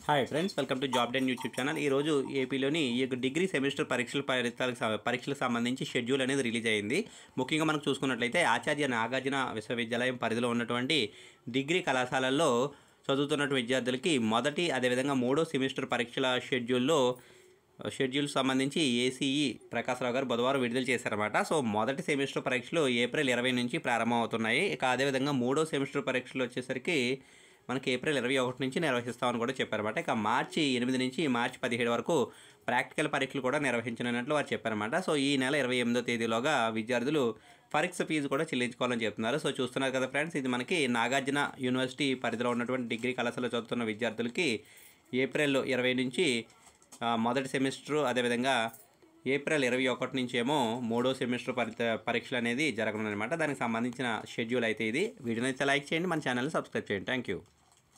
hi friends welcome to job den YouTube channel ఈరోజు ఏపీలోని ఈ యొక్క డిగ్రీ సెమిస్టర్ పరీక్షల ఫలితాలకు స- పరీక్షలకు సంబంధించి షెడ్యూల్ అనేది రిలీజ్ అయింది ముఖ్యంగా మనం చూసుకున్నట్లయితే ఆచార్య నాగార్జున విశ్వవిద్యాలయం పరిధిలో ఉన్నటువంటి డిగ్రీ కళాశాలల్లో చదువుతున్నటువంటి విద్యార్థులకి మొదటి అదేవిధంగా మూడో సెమిస్టర్ పరీక్షల షెడ్యూల్లో షెడ్యూల్ సంబంధించి ఏసీఈ ప్రకాశ్రావు గారు బుధవారం విడుదల చేశారన్నమాట సో మొదటి సెమిస్టర్ పరీక్షలు ఏప్రిల్ ఇరవై నుంచి ప్రారంభం అవుతున్నాయి ఇక అదేవిధంగా మూడో సెమిస్టర్ పరీక్షలు వచ్చేసరికి మనకి ఏప్రిల్ ఇరవై ఒకటి నుంచి నిర్వహిస్తామని కూడా చెప్పారన్నమాట ఇక మార్చి ఎనిమిది నుంచి మార్చి పదిహేడు వరకు ప్రాక్టికల్ పరీక్షలు కూడా నిర్వహించనున్నట్లు వారు చెప్పారన్నమాట సో ఈ నెల ఇరవై ఎనిమిదో తేదీలోగా విద్యార్థులు పరీక్ష ఫీజు కూడా చెల్లించుకోవాలని చెప్తున్నారు సో చూస్తున్నారు కదా ఫ్రెండ్స్ ఇది మనకి నాగార్జున యూనివర్సిటీ పరిధిలో ఉన్నటువంటి డిగ్రీ కళాశాలలో చదువుతున్న విద్యార్థులకి ఏప్రిల్ ఇరవై నుంచి ఆ, మొదటి సెమిస్టర్ అదేవిధంగా ఏప్రిల్ ఇరవై ఒకటి నుంచి ఏమో మూడో సెమిస్టర్ పరి పరీక్షలు అనేది జరగనున్నమాట దానికి సంబంధించిన షెడ్యూల్ అయితే ఇది వీడియోని అయితే లైక్ చేయండి మన ఛానల్ని సబ్స్క్రైబ్ చేయండి థ్యాంక్ యూ